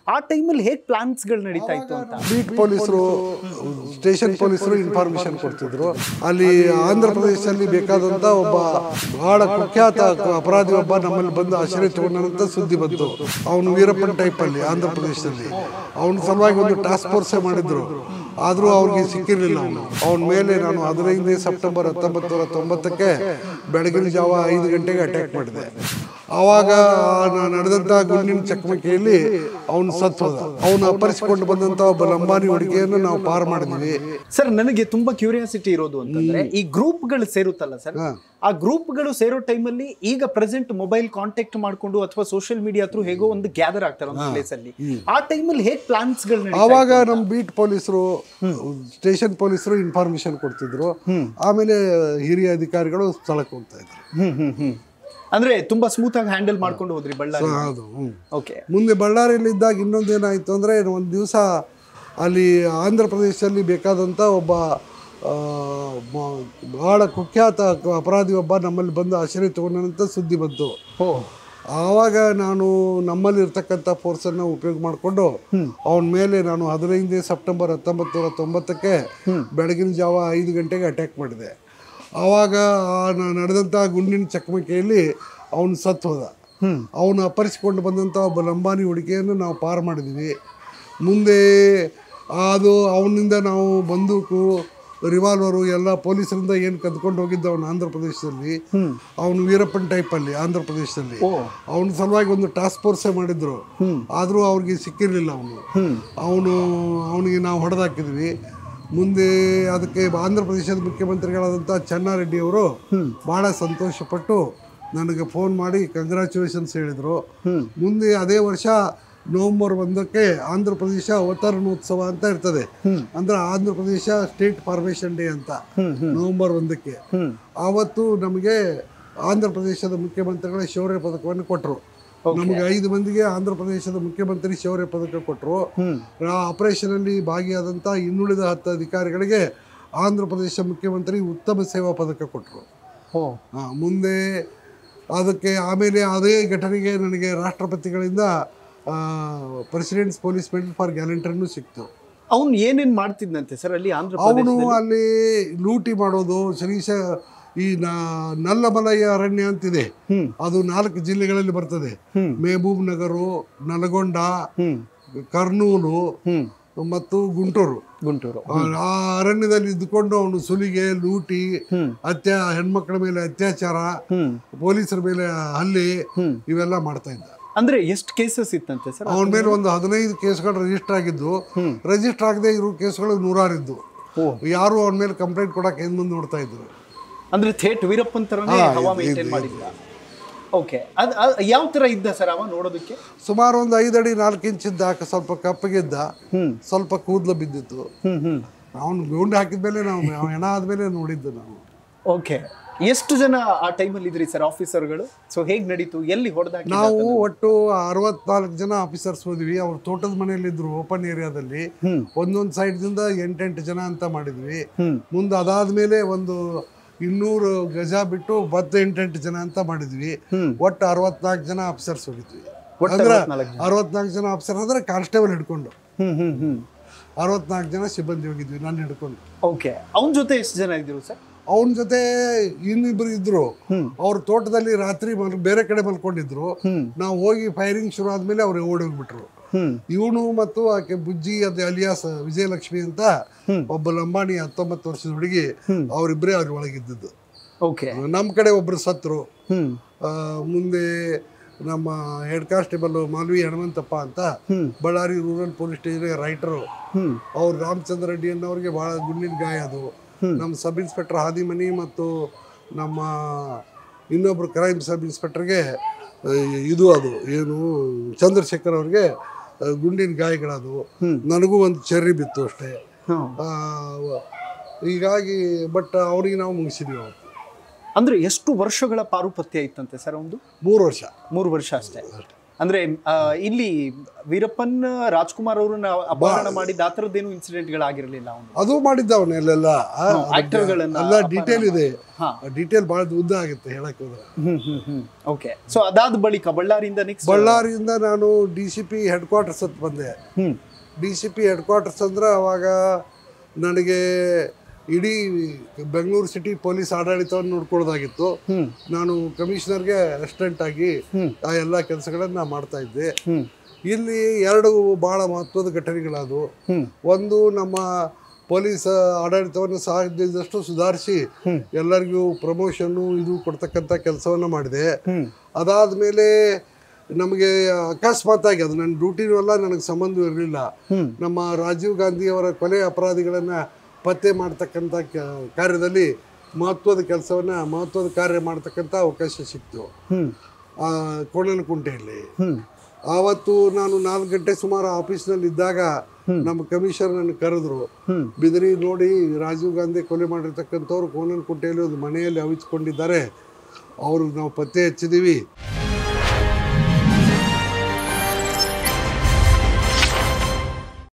ಆ ಟೈಮಲ್ಲಿ ಹೇಗೆ ಪ್ಲಾನ್ಸ್ಗಳು ನಡೀತಾ ಇತ್ತು ಅಂತ ಬೀಟ್ ಪೊಲೀಸರು ಸ್ಟೇಷನ್ ಪೊಲೀಸರು ಇನ್ಫಾರ್ಮೇಶನ್ ಕೊಡ್ತಿದ್ರು ಅಲ್ಲಿ ಆಂಧ್ರ ಪ್ರದೇಶದಲ್ಲಿ ಬೇಕಾದಂತ ಒಬ್ಬ ಬಹಳ ಕುಖ್ಯಾತ ಅಪರಾಧಿ ಒಬ್ಬ ನಮ್ಮಲ್ಲಿ ಬಂದು ಆಶ್ರಯ ತಗೊಂಡಂತ ಸುದ್ದಿ ಬಂತು ಅವನು ವೀರಪ್ಪನ್ ಟೈಪ್ ಅಲ್ಲಿ ಆಂಧ್ರ ಪ್ರದೇಶದಲ್ಲಿ ಅವನ ಸಲುವಾಗಿ ಒಂದು ಟಾಸ್ಕ್ ಫೋರ್ಸೇ ಮಾಡಿದ್ರು ಆದರೂ ಅವ್ರಿಗೆ ಸಿಕ್ಕಿರಲಿಲ್ಲ ಅವನು ಅವನ ಮೇಲೆ ನಾನು ಹದಿನೈದನೇ ಸೆಪ್ಟೆಂಬರ್ ಹತ್ತೊಂಬತ್ತು ನೂರ ತೊಂಬತ್ತಕ್ಕೆ ಬೆಳಗಿನ ಜಾವ ಐದು ಗಂಟೆಗೆ ಅಟ್ಯಾಕ್ ಮಾಡಿದೆ ಆವಾಗ ನ- ನಡೆದಂತ ಗುಂಡಿನ ಚಕಮಕಿಯಲ್ಲಿ ಅವನು ಸತ್ತು ಹೋದ ಅವನು ಅಪರಿಸಿಕೊಂಡು ಬಂದಂತ ಒಬ್ಬ ಲಂಬಾನಿ ಹುಡುಗಿಯನ್ನು ನಾವು ಪಾರು ಮಾಡಿದ್ವಿ ಸರ್ ನನಗೆ ತುಂಬಾ ಕ್ಯೂರಿಯಾಸಿಟಿ ಇರೋದು ಅಂತಂದ್ರೆ ಈ ಗ್ರೂಪ್ಗಳು ಸೇರುತ್ತಲ್ಲ ಸರ್ ಆ ಗ್ರೂಪ್ಗಳು ಸೇರೋ ಟೈಮಲ್ಲಿ ಈಗ ಪ್ರೆಸೆಂಟ್ ಮೊಬೈಲ್ ಕಾಂಟ್ಯಾಕ್ಟ್ ಮಾಡ್ಕೊಂಡು ಅಥವಾ ಸೋಷಿಯಲ್ ಮೀಡಿಯಾ ಥ್ರೂ ಹೇಗೋ ಒಂದು ಗ್ಯಾದರ್ ಆಗ್ತಾರೆ ಒಂದು ಪ್ಲೇಸ್ ಅಲ್ಲಿ ಆ ಟೈಮಲ್ಲಿ ಹೇಗೆ ಪ್ಲಾನ್ಸ್ಗಳು ನಡೀತಾ ಆವಾಗ ನಮ್ಮ ಬೀಟ್ ಪೊಲೀಸರು ಸ್ಟೇಷನ್ ಪೊಲೀಸರು ಇನ್ಫಾರ್ಮೇಶನ್ ಕೊಡ್ತಿದ್ರು ಆಮೇಲೆ ಹಿರಿಯ ಅಧಿಕಾರಿಗಳು ಸ್ಥಳಕ್ಕೆ ಹೋಗ್ತಾ ಇದ್ರು ಹ್ಮ್ ಹ್ಮ್ ಹ್ಮ್ ಅಂದ್ರೆ ತುಂಬಾ ಸ್ಮೂತ್ ಆಗಿ ಹ್ಯಾಂಡಲ್ ಮಾಡ್ಕೊಂಡು ಹೋದ್ರಿ ಬಳ್ಳಾರಿ ಹೌದು ಹ್ಮ್. ಓಕೆ ಮುಂದೆ ಬಳ್ಳಾರಿಯಲ್ಲಿ ಇದ್ದಾಗ ಇನ್ನೊಂದೇನಾಯಿತು ಅಂದರೆ ಒಂದು ದಿವಸ ಅಲ್ಲಿ ಆಂಧ್ರ ಪ್ರದೇಶದಲ್ಲಿ ಬೇಕಾದಂಥ ಒಬ್ಬ ಆ, ಮ- ಬಹಳ ಕುಖ್ಯಾತ ಅಪರಾಧಿ ಒಬ್ಬ ನಮ್ಮಲ್ಲಿ ಬಂದು ಆಶ್ರಯ ತಗೊಂಡಂತ ಸುದ್ದಿ ಬಂತು ಓ ಆವಾಗ ನಾನು ನಮ್ಮಲ್ಲಿ ಇರ್ತಕ್ಕಂಥ ಫೋರ್ಸನ್ನು ಉಪಯೋಗ ಮಾಡಿಕೊಂಡು ಅವನ ಮೇಲೆ ನಾನು ಹದಿನೈದನೇ ಸೆಪ್ಟೆಂಬರ್ ಹತ್ತೊಂಬತ್ತು ನೂರ ತೊಂಬತ್ತಕ್ಕೆ ಬೆಳಗಿನ ಜಾವ ಐದು ಗಂಟೆಗೆ ಅಟ್ಯಾಕ್ ಮಾಡಿದೆ ಆವಾಗ ಆ ನ- ನಡೆದಂಥ ಗುಂಡಿನ ಚಕಮಕಿಯಲ್ಲಿ ಅವನು ಸತ್ತು ಹೋದ ಅವನು ಅಪರಿಸಿಕೊಂಡು ಬಂದಂಥ ಒಬ್ಬ ಲಂಬಾನಿ ಹುಡುಗಿಯನ್ನು ನಾವು ಪಾರು ಮಾಡಿದ್ವಿ ಮುಂದೆ ಅದು ಅವನಿಂದ ನಾವು ಬಂದೂಕು ರಿವಾಲ್ವರು ಎಲ್ಲ ಪೊಲೀಸರಿಂದ ಏನು ಕದ್ಕೊಂಡು ಹೋಗಿದ್ದ ಅವನು ಆಂಧ್ರ ಪ್ರದೇಶದಲ್ಲಿ ಅವನು ವೀರಪ್ಪನ್ ಟೈಪಲ್ಲಿ ಆಂಧ್ರ ಪ್ರದೇಶದಲ್ಲಿ ಅವನ ಸಲುವಾಗಿ ಒಂದು ಟಾಸ್ಕ್ ಫೋರ್ಸೇ ಮಾಡಿದ್ರು ಆದರೂ ಅವ್ರಿಗೆ ಸಿಕ್ಕಿರಲಿಲ್ಲ ಅವನು ಅವನು ಅವನಿಗೆ ನಾವು ಹೊಡೆದಾಕಿದ್ವಿ ಮುಂದೆ ಅದಕ್ಕೆ ಆಂಧ್ರ ಪ್ರದೇಶದ ಮುಖ್ಯಮಂತ್ರಿಗಳಾದಂಥ ಚೆನ್ನಾರೆಡ್ಡಿ ಅವರು ಭಾಳ ಸಂತೋಷಪಟ್ಟು ನನಗೆ ಫೋನ್ ಮಾಡಿ ಕಂಗ್ರ್ಯಾಚುಲೇಷನ್ಸ್ ಹೇಳಿದರು ಮುಂದೆ ಅದೇ ವರ್ಷ ನವೆಂಬರ್ ಒಂದಕ್ಕೆ ಆಂಧ್ರ ಪ್ರದೇಶ ಅವತರಣೋತ್ಸವ ಅಂತ ಇರ್ತದೆ ಅಂದ್ರೆ Andhra Pradesh state formation day ಅಂತ ನವೆಂಬರ್ ಒಂದಕ್ಕೆ ಆವತ್ತು ನಮಗೆ ಆಂಧ್ರ ಪ್ರದೇಶದ ಮುಖ್ಯಮಂತ್ರಿಗಳ ಶೌರ್ಯ ಪದಕವನ್ನು ಕೊಟ್ಟರು ನಮಗೆ ಐದು ಮಂದಿಗೆ ಆಂಧ್ರ ಪ್ರದೇಶದ ಮುಖ್ಯಮಂತ್ರಿ ಶೌರ್ಯ ಪದಕ ಕೊಟ್ಟರು ಆ ಆಪರೇಷನ್ ಅಲ್ಲಿ ಭಾಗಿಯಾದಂಥ ಇನ್ನುಳಿದ ಹತ್ತು ಅಧಿಕಾರಿಗಳಿಗೆ ಆಂಧ್ರ ಪ್ರದೇಶ ಮುಖ್ಯಮಂತ್ರಿ ಉತ್ತಮ ಸೇವಾ ಪದಕ ಕೊಟ್ಟರು ಓ ಆ, ಮುಂದೆ ಅದಕ್ಕೆ ಆಮೇಲೆ ಅದೇ ಘಟನೆಗೆ ನನಗೆ ರಾಷ್ಟ್ರಪತಿಗಳಿಂದ ಪ್ರೆಸಿಡೆಂಟ್ಸ್ ಪೊಲೀಸ್ ಮೆಡಲ್ ಫಾರ್ ಗ್ಯಾಲೆಂಟ್ರನ್ನು ಸಿಕ್ತು ಅವ್ನು ಏನೇನ್ ಮಾಡ್ತಿದ್ನಂತೆ ಸರ್ ಅಲ್ಲಿ ಆಂಧ್ರ ಅವನು ಪ್ರದೇಶದಲ್ಲಿ ಅಲ್ಲಿ ಲೂಟಿ ಮಾಡೋದು ಶ್ರೀಶ ಈ ನ- ನಲ್ಲಮಲಯ ಅರಣ್ಯ ಅಂತಿದೆ ಹ್ಮ್. ಅದು ನಾಲ್ಕು ಜಿಲ್ಲೆಗಳಲ್ಲಿ ಬರ್ತದೆ ಹ್ಮ್. ಮೇಬೂಬ್ ನಗರು ನಲಗೊಂಡ ಹ್ಮ್ ಕರ್ನೂಲು ಹ್ಮ್ ಮತ್ತು ಗುಂಟೂರು ಗುಂಟೂರು ಆ ಆ ಅರಣ್ಯದಲ್ಲಿ ಇದ್ದುಕೊಂಡು ಅವನು ಸುಲಿಗೆ ಲೂಟಿ ಹ್ಮ್. ಅತ್ಯಾ ಹೆಣ್ಮಕ್ಳ ಮೇಲೆ ಅತ್ಯಾಚಾರ ಹ್ಮ್ ಪೊಲೀಸರ ಮೇಲೆ ಹಲ್ಲೆ ಹ್ಮ್. ಇವೆಲ್ಲ ಮಾಡ್ತಾ ಇದ್ದ ಅಂದ್ರೆ ಎಷ್ಟು ಕೇಸಸ್ ಇತ್ತಂತೆ ಸರ್ ಅವನ ಮೇಲೆ ಒಂದು ಹದಿನೈದು ಕೇಸ್ಗಳು ರಿಜಿಸ್ಟರ್ ಆಗಿದ್ದು ರಿಜಿಸ್ಟರ್ ಆಗದೆ ಇರೋ ಕೇಸ್ಗಳು ನೂರಾರಿದ್ದು ಓ. ಯಾರು ಅವನ ಮೇಲೆ ಕಂಪ್ಲೇಂಟ್ ಕೊಡಕ್ಕೆ ಹಿಂದ್ ಮುಂದೆ ನೋಡ್ತಾ ಇದ್ರು ಅಂದ್ರೆ ಥೇಟ್ ವೀರಪ್ಪನ್ ತರನೇ ಹಾ, ಹವಾ ಇದು- ಮೇಂಟೈನ್ ಇದು- ಮಾಡಿದ್ದ ಓಕೆ ಅದ್ ಅದ್ ಯಾವ ತರ ಇದ್ದ ಸರ್ ಅವ ನೋಡೋದಕ್ಕೆ ಸುಮಾರು ಒಂದು ಐದು ಅಡಿ ನಾಲ್ಕು ಇಂಚ್ ಇದ್ದ ಸ್ವಲ್ಪ ಕಪ್ಪಗಿದ್ದ ಹ್ಮ್ ಸ್ವಲ್ಪ ಕೂದಲು ಬಿದ್ದಿತ್ತು ಹ್ಮ್ ಹ್ಮ್ ಅವನು ಗುಂಡು ಹಾಕಿದ್ಮೇಲೆ ನಾವು ಅವ್ನು ಹೆಣ ಆದ್ಮೇಲೆ ನೋಡಿದ್ದು ನಾವು ಓಕೆ ಎಷ್ಟು ಜನ ಆ ಟೈಮಲ್ಲಿ ಇದ್ರಿ ಸರ್ ಆಫೀಸರ್ಗಳು ಸೊ ಹೇಗ್ ನಡೀತು ಎಲ್ಲಿ ಹೊಡೆದಾಕಿ ನಾವು ಒಟ್ಟು ಅರವತ್ನಾಲ್ಕು ಜನ ಆಫೀಸರ್ಸ್ ಹೋದ್ವಿ ಅವ್ರು ತೋಟದ ಮನೆಯಲ್ಲಿ ಇದ್ರು ಓಪನ್ ಏರಿಯಾದಲ್ಲಿ ಹ್ಮ್. ಒಂದೊಂದು ಸೈಡ್ದಿಂದ ಎಂಟೆಂಟು ಜನ ಅಂತ ಮಾಡಿದ್ವಿ ಹ್ಮ್ ಮುಂದೆ ಅದಾದ್ಮೇಲೆ ಒಂದು ಇನ್ನೂರು ಗಜ ಬಿಟ್ಟು ಮತ್ತೆ ಎಂಟೆಂಟು ಜನ ಅಂತ ಮಾಡಿದ್ವಿ ಹ್ಮ್. ಒಟ್ಟು ಅರವತ್ನಾಲ್ಕು ಜನ ಆಫೀಸರ್ಸ್ ಹೋಗಿದ್ವಿ ಒಟ್ಟು ಅಂದ್ರೆ 64 ಜನ. ಅರವತ್ನಾಲ್ಕು ಜನ ಆಫೀಸರ್ ಅಂದ್ರೆ ಕಾನ್ಸ್ಟೇಬಲ್ ಹಿಡ್ಕೊಂಡು ಹ್ಮ್ ಹ್ಮ್ ಹ್ಮ್ ಅರವತ್ನಾಲ್ಕು ಜನ ಸಿಬ್ಬಂದಿ ಹೋಗಿದ್ವಿ ನಾನು ಹಿಡ್ಕೊಂಡು ಓಕೆ ಅವನ ಜೊತೆ ಎಷ್ಟು ಜನ ಇದ್ರು ಸರ್ ಅವನ ಜೊತೆ ಇನ್ನಿಬ್ರು ಇದ್ರು ಹ್ಮ್. ಅವ್ರ ತೋಟದಲ್ಲಿ ರಾತ್ರಿ ಮಲ್- ಬೇರೆ ಕಡೆ ಮಲ್ಕೊಂಡಿದ್ರು ಹ್ಮ್ ನಾವು ಹೋಗಿ ಫೈರಿಂಗ್ ಶುರು ಆದ್ಮೇಲೆ ಅವ್ರು ಓಡೋಗ್ಬಿಟ್ರು ಹ್ಮ್ ಇವನು ಮತ್ತು ಆಕೆ ಬುಜ್ಜಿ ಅದು ಅಲಿಯಾಸ್ ವಿಜಯಲಕ್ಷ್ಮಿ ಅಂತ ಒಬ್ಬ ಲಂಬಾಣಿ ಹತ್ತೊಂಬತ್ತು ವರ್ಷದ ಹುಡುಗಿ ಅವರಿಬ್ಬರೇ ಅವ್ರ ಒಳಗಿದ್ದದ್ದು ಓಕೆ ನಮ್ಮ ಕಡೆ ಒಬ್ರು ಸತ್ರು ಹ್ಮ್ ಆ, ಮುಂದೆ ನಮ್ಮ ಹೆಡ್ ಕಾನ್ಸ್ಟೇಬಲ್ ಮಾಲ್ವಿ ಹನುಮಂತಪ್ಪ ಅಂತ ಹ್ಮ್. Ballari rural police station writer ಹ್ಮ್ ಅವ್ರು ರಾಮಚಂದ್ರ ರೆಡ್ಡಿ ಅನ್ನೋರಿಗೆ ಭಾಳ ಗುಂಡಿನ ಗಾಯ ಅದು ನಮ್ಮ ಸಬ್ ಇನ್ಸ್ಪೆಕ್ಟರ್ ಹಾದಿಮನಿ ಮತ್ತು ನಮ್ಮ ಇನ್ನೊಬ್ರು ಕ್ರೈಮ್ ಸಬ್ ಇನ್ಸ್ಪೆಕ್ಟರ್ಗೆ ಆ, ಇದು ಅದು ಏನು ಚಂದ್ರಶೇಖರ್ ಅವ್ರಿಗೆ ಆ, ಗುಂಡಿನ ಗಾಯಗಳದು ನನಗೂ ಒಂದು ಚೆರ್ರಿ ಬಿತ್ತು ಅಷ್ಟೇ ಹ್ಮ್. ಆ, ಹೀಗಾಗಿ ಬಟ್ ಅವ್ರಿಗೆ ನಾವು ಮುಗಿಸಿದ್ವಿ ಅವತ್ತು ಅಂದ್ರೆ ಎಷ್ಟು ವರ್ಷಗಳ ಪಾರುಪತ್ಯ ಇತ್ತಂತೆ ಸರ್ ಒಂದು ಮೂರು ವರ್ಷ ಮೂರು ವರ್ಷ ಅಷ್ಟೇ ಅಂದ್ರೆ ಆ, ಇಲ್ಲಿ ವೀರಪ್ಪನ್ ರಾಜ್ಕುಮಾರ್ ಅವರನ್ನ ಅಪಹರಣ ಮಾಡಿದ ಆ ಥರದ್ದೇನು ಇನ್ಸಿಡೆಂಟ್ ಗಳಾಗಿರ್ಲಿಲ್ಲ ಅವನು ಅದು ಮಾಡಿದ್ದ ಅವನೆಲ್ಲ ಆಕ್ಟರ್ಗಳನ್ನ ಎಲ್ಲ ಡೀಟೇಲ್ ಇದೆ ಹಾ. ಡೀಟೇಲ್ ಬಹಳ ಉದ್ದ ಆಗುತ್ತೆ ಹೇಳಕ್ ಹೋದ್ರೆ ಹ್ಮ್ ಹ್ಮ್ ಹ್ಮ್ ಓಕೆ ಸೊ ಅದಾದ ಬಳಿಕ ಬಳ್ಳಾರಿಯಿಂದ ನೆಕ್ಸ್ಟ್ ಬಳ್ಳಾರಿಯಿಂದ ನಾನು D C P headquarters ಅಂತ ಬಂದೆ ಹ್ಮ್ D C P headquarters ಅಂದ್ರೆ ಅವಾಗ ನನಗೆ ಇಡೀ ಬೆಂಗಳೂರು ಸಿಟಿ ಪೊಲೀಸ್ ಆಡಳಿತವನ್ನು ನೋಡ್ಕೊಳ್ಳೋದಾಗಿತ್ತು ಹ್ಮ್ ನಾನು ಕಮಿಷನರ್ಗೆ ಅಸಿಸ್ಟೆಂಟ್ ಆಗಿ ಆ ಎಲ್ಲ ಕೆಲಸಗಳನ್ನ ಮಾಡ್ತಾ ಇದ್ದೆ ಹ್ಮ್ ಇಲ್ಲಿ ಎರಡು ಬಹಳ ಮಹತ್ವದ ಘಟನೆಗಳಾದವು ಹ್ಮ್ ಒಂದು ನಮ್ಮ ಪೊಲೀಸ್ ಆಡಳಿತವನ್ನು ಸಾಧ್ಯದಷ್ಟು ಸುಧಾರಿಸಿ ಎಲ್ಲರಿಗೂ ಪ್ರಮೋಷನ್ನು ಇದು ಕೊಡ್ತಕ್ಕಂಥ ಕೆಲಸವನ್ನು ಮಾಡಿದೆ ಹ್ಮ್ ಅದಾದಮೇಲೆ ನಮಗೆ ಅಕಸ್ಮಾತಾಗಿ ಅದು ನನ್ನ ಡ್ಯೂಟಿನೂ ಅಲ್ಲ ನನಗೆ ಸಂಬಂಧ ಇರಲಿಲ್ಲ ಹ್ಮ್. ನಮ್ಮ ರಾಜೀವ್ ಗಾಂಧಿ ಅವರ ಕೊಲೆ ಅಪರಾಧಿಗಳನ್ನು ಪತ್ತೆ ಮಾಡ್ತಕ್ಕಂಥ ಕ- ಕಾರ್ಯದಲ್ಲಿ ಮಹತ್ವದ ಕೆಲಸವನ್ನು ಮಹತ್ವದ ಕಾರ್ಯ ಮಾಡ್ತಕ್ಕಂಥ ಅವಕಾಶ ಸಿಕ್ತು ಹ್ಮ್ ಆ, ಕೋಣನಕುಂಟೆಯಲ್ಲಿ ಹ್ಮ್ ಆವತ್ತು ನಾನು ನಾಲ್ಕು ಗಂಟೆ ಸುಮಾರು ಆಫೀಸ್ನಲ್ಲಿ ಇದ್ದಾಗ ನಮ್ಮ ಕಮಿಷನರ್ ನನ್ನ ಕರೆದ್ರು ಹ್ಮ್. ಬಿದಿರಿ ನೋಡಿ ರಾಜೀವ್ ಗಾಂಧಿ ಕೊಲೆ ಮಾಡಿರ್ತಕ್ಕಂಥವ್ರು ಕೋನನಕುಂಟೆಯಲ್ಲಿ ಒಂದು ಮನೆಯಲ್ಲಿ ಅವಿತ್ಕೊಂಡಿದ್ದಾರೆ ಅವ್ರಿಗೆ ನಾವು ಪತ್ತೆ ಹಚ್ಚಿದೀವಿ